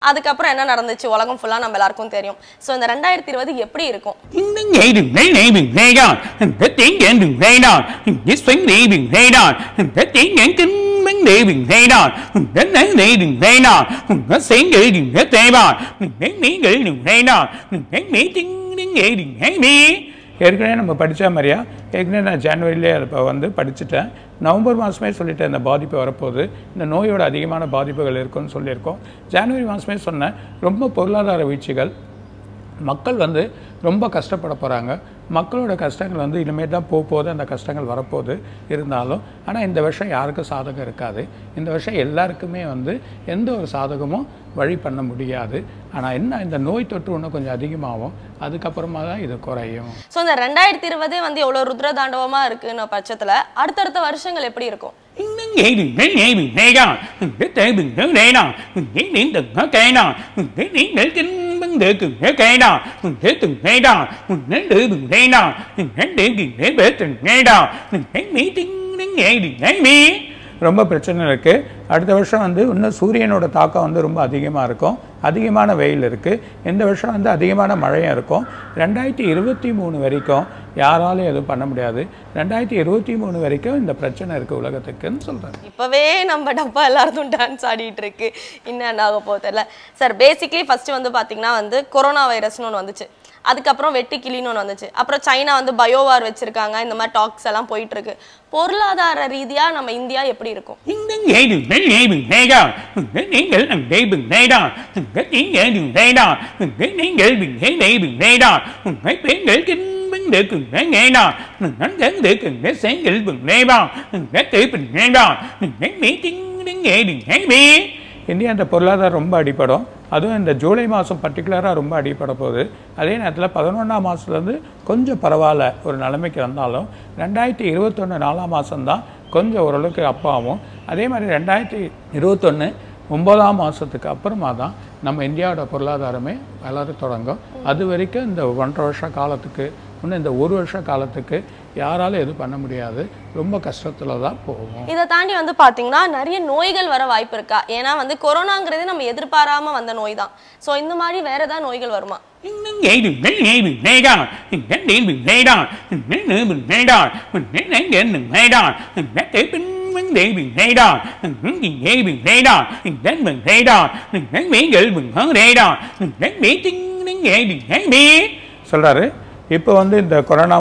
அதுக்கப்புறம் என்ன நடந்துச்சு உலகம் ஃபுல்லா நம்ம எல்லாருக்கும் தெரியும் ஸோ இந்த ரெண்டாயிரத்தி இருபது எப்படி இருக்கும் ஏற்கனவே நம்ம படித்த மாதிரியா ஏற்கனவே நான் ஜனவரியிலே அதை இப்போ வந்து படிச்சுட்டேன் நவம்பர் மாதமே சொல்லிட்டேன் இந்த பாதிப்பு வரப்போகுது இந்த நோயோட அதிகமான பாதிப்புகள் இருக்குன்னு சொல்லியிருக்கோம் ஜனவரி மாதமே சொன்னேன் ரொம்ப பொருளாதார வீழ்ச்சிகள் மக்கள் வந்து ரொம்ப கஷ்டப்பட போகிறாங்க மக்களோட கஷ்டங்கள் வந்து இனிமேல் தான் போக போகுது அந்த கஷ்டங்கள் வரப்போகுது இருந்தாலும் ஆனால் இந்த வருஷம் யாருக்கும் சாதகம் இருக்காது இந்த வருஷம் எல்லாருக்குமே வந்து எந்த ஒரு சாதகமும் வழி பண்ண முடியாது ஆனால் என்ன இந்த நோய் தொற்று இன்னும் கொஞ்சம் அதிகமாகும் அதுக்கப்புறமா தான் இது குறையும் ஸோ இந்த ரெண்டாயிரத்தி இருபதே வந்து எவ்வளவு ருத்ர தாண்டவமா இருக்குன்னு பட்சத்துல அடுத்தடுத்த வருஷங்கள் எப்படி இருக்கும் ரொம்ப பிரச்சனை இருக்குது அடுத்த வருஷம் வந்து இன்னும் சூரியனோட தாக்கம் வந்து ரொம்ப அதிகமாக இருக்கும் அதிகமான வெயில் இருக்குது இந்த வருஷம் வந்து அதிகமான மழையும் இருக்கும் ரெண்டாயிரத்தி இருபத்தி மூணு வரைக்கும் யாராலும் எதுவும் பண்ண முடியாது ரெண்டாயிரத்தி இருபத்தி மூணு வரைக்கும் இந்த பிரச்சனை இருக்குது உலகத்துக்குன்னு சொல்கிறேன் இப்பவே நம்ம டப்பா எல்லாரும் டான்ஸ் ஆடிட்டு இருக்கு இன்னும் என்ன ஆக போகுது தெரியல சார் பேசிக்லி ஃபர்ஸ்ட் வந்து பாத்தீங்கன்னா வந்து கொரோனா வைரஸ்னு ஒன்று வந்துச்சு அதுக்கப்புறம் வெட்டு கிளின்னு ஒன்று வந்துச்சு அப்புறம் சைனா வந்து பயோவார் வச்சிருக்காங்க இந்த மாதிரி டாக்ஸ் எல்லாம் போயிட்டு இருக்கு பொருளாதார ரீதியா நம்ம இந்தியா எப்படி இருக்கும் இந்தியா இந்த பொருளாதாரம் ரொம்ப அடிப்படும் அதுவும் இந்த ஜூலை மாதம் பர்டிகுலராக ரொம்ப அடிப்பட போகுது அதே நேரத்தில் பதினொன்றாம் மாதத்துலேருந்து கொஞ்சம் பரவாயில்ல ஒரு நிலைமைக்கு வந்தாலும் ரெண்டாயிரத்தி இருபத்தொன்று நாலாம் மாதம்தான் கொஞ்சம் ஓரளவுக்கு அப்பாவும் அதே மாதிரி ரெண்டாயிரத்தி இருபத்தொன்று ஒன்பதாம் மாதத்துக்கு அப்புறமா தான் நம்ம இந்தியாவோட பொருளாதாரமே வளர தொடங்கும் அது வரைக்கும் இந்த ஒன்றரை வருஷ காலத்துக்கு இன்னும் இந்த ஒரு வருஷ காலத்துக்கு யாராலும் எதுவும் பண்ண முடியாது ரொம்ப கஷ்டத்தில் தான் போகும் இதை தாண்டி வந்து பாத்தீங்கன்னா நிறைய நோய்கள் வர வாய்ப்பு இருக்கா ஏன்னா வந்து கொரோனாங்கிறது நம்ம எதிர்பாராம வந்த நோய் தான் ஸோ இந்த மாதிரி வேற ஏதாவது நோய்கள் வருமா சொல்றாரு இப்போ வந்து இந்த கொரோனா